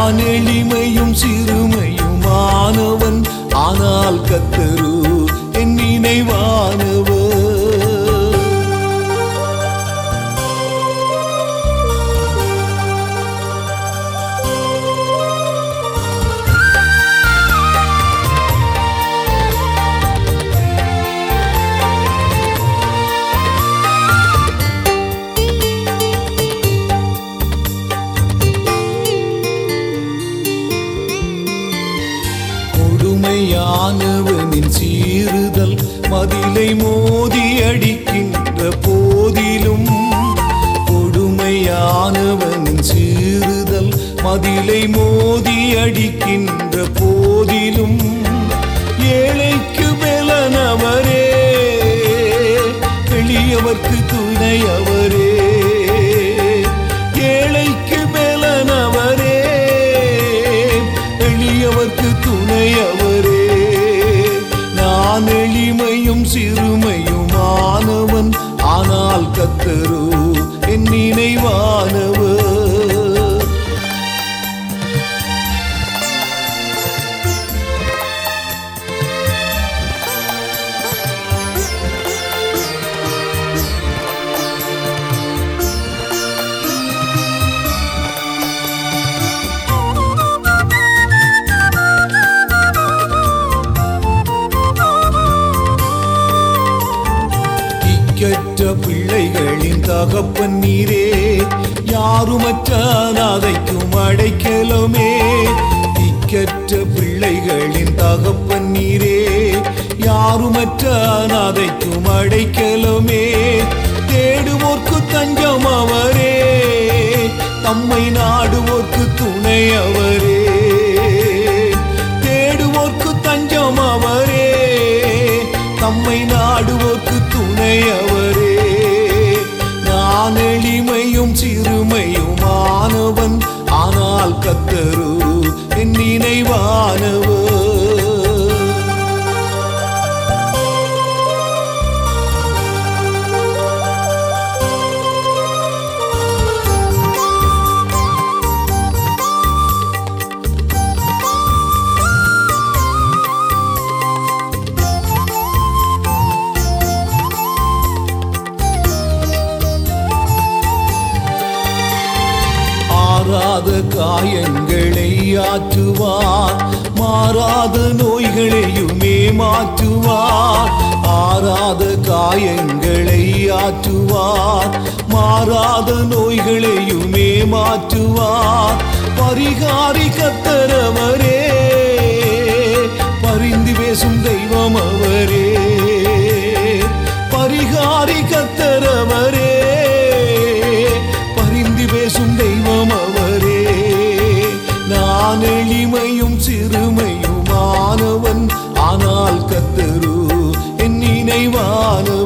நான் எளிமையும் சிறுமையுமானவன் ஆனால் கத்தரு என் நினைவானவர் கொடுமையானவனின் சீறுதல் மதிலை மோதி அடிக்கின்ற போதிலும் கொடுமையானவனின் சீறுதல் மதிலை மோதி அடிக்கின்ற போதிலும் ஏழைக்கு பெலனவரே எளியவர்க்கு துணையவரே ஏழைக்கு பெலனவரே எளியவர்க்கு துணையவரே நான் எளிமையும் சிறுமையுமானவன் ஆனால் கத்தரு என் நினைவானவர் இக்கற்ற பிள்ளைகளின் தகப்பன் நீரே யாருமற்ற அனாதைக்கும் அடைக்கலமே இக்கற்ற பிள்ளைகளின் தகப்பன் நீரே யாருமற்ற அனாதைக்கும் அடைக்கலமே தேடுவோர்க்கு தஞ்சம் அவரே தம்மை நாடுவோர்க்கு துணை அவரே தேடுவோர்க்கு தஞ்சம் அவரே தம்மை நாடுவோர்க்கு துணை அவரே நான் எளிமையும் சிறுமையுமானவன் ஆனால் கத்தரு என் நினைவானவர் ஆறாத காயங்களை ஆற்றுவார் மாறாத நோய்களையுமே மாற்றுவார் ஆறாத காயங்களை ஆற்றுவார் மாறாத நோய்களையுமே மாற்றுவார் பரிகாரி கத்தரவரே பரிந்து பேசும் தெய்வம் அவரே பரிகாரி கத்தரவரே பரிந்து பேசும் தெய்வம் அவரே நான் எளிமையும் சிறுமையுமானவன் ஆனால் கத்தரு என் நினைவானவர்